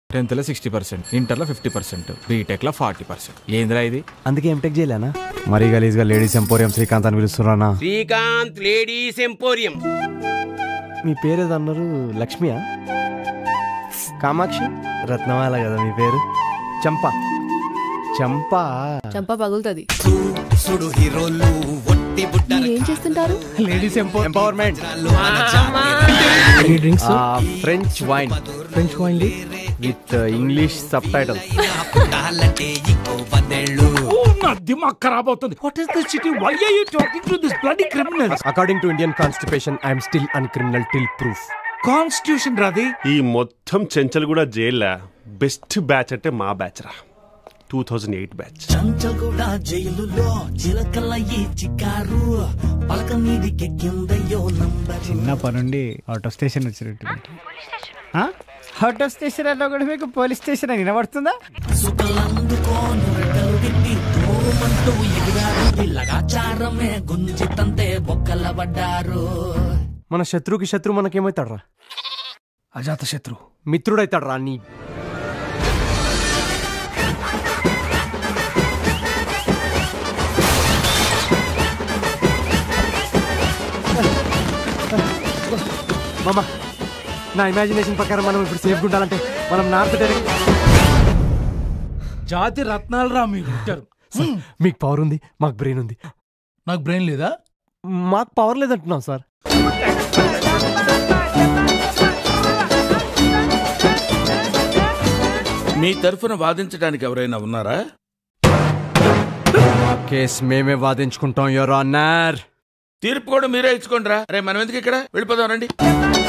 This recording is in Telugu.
టెన్త్లో సిక్స్టీ పర్సెంట్ ఇంటర్లో ఫిఫ్టీ పర్సెంట్ బీటెక్లో ఫార్టీ పర్సెంట్ ఏందిరా ఇది అందుకే ఎంటెక్ చేయలేనా మరీ గలీజ్గా లేడీస్ ఎంపోరియం శ్రీకాంత్ అని పిలుస్తున్నానా శ్రీకాంత్ లేడీస్ ఎంపోరియం మీ పేరు ఏదో అన్నారు లక్ష్మియా కామాక్షి రత్నమాల కదా మీ పేరు చంప చంప చంప పగులుతుంది సుడు హీరోలు ఒట్టి బుట్ట ఏం చేస్తుంటారు ladies empowerment drinks French wine French wine with English subtitle పుట్టాలంటే ఇంకో పదేళ్ళు నా దిమాగ్ ఖరాబ్ అవుతుంది what is this city why are you talking to this bloody criminals according to Indian constitution I'm still an criminal till proof constitution రాది ఈ మొత్తం చెంచల్ కూడా జైల్లా బెస్ట్ బ్యాచ్ అంటే మా బ్యాచ్ రా two thousand eight batch Chanchalguda జైలులో చిలకల ఈ చికారు పలక మీదికెక్కిందయ్యో నంబర్ చిన్నప్పటి నుండి ఆటో స్టేషన్ వచ్చినట్టు ఆటో స్టేషన్ అన్నా కూడా మీకు పోలీస్ స్టేషన్ అని వినబడుతుందా సుఖలందుకోను రెక్కలు గిట్టి తోమంటూ ఎగిరారు లగాచారమే గుంజితంతే బొక్కల పడ్డారు మన శత్రువుకి శత్రువు మనకేమవుతాడు రా అజాత శత్రు మిత్రుడైతాడు రా నీ మామ నా ఇమాజినేషన్ ప్రకారం మనం ఇప్పుడు సేఫ్గా ఉండాలంటే మనం నార్త్ డైరెక్ట్ జాతి రత్నాలు రా మీరు ఇచ్చారు మీకు పవర్ ఉంది మాకు బ్రెయిన్ ఉంది నాకు బ్రెయిన్ లేదా మాకు పవర్ లేదంటున్నాం సార్ మీ తరఫున వాదించడానికి ఎవరైనా ఉన్నారా కేసు మేమే వాదించుకుంటాం యోర్ ఆనర్ తీర్పు కూడా మీరే ఇచ్చుకోండి రా రే మనం ఎందుకు ఇక్కడ వెళ్ళిపోదాం రండి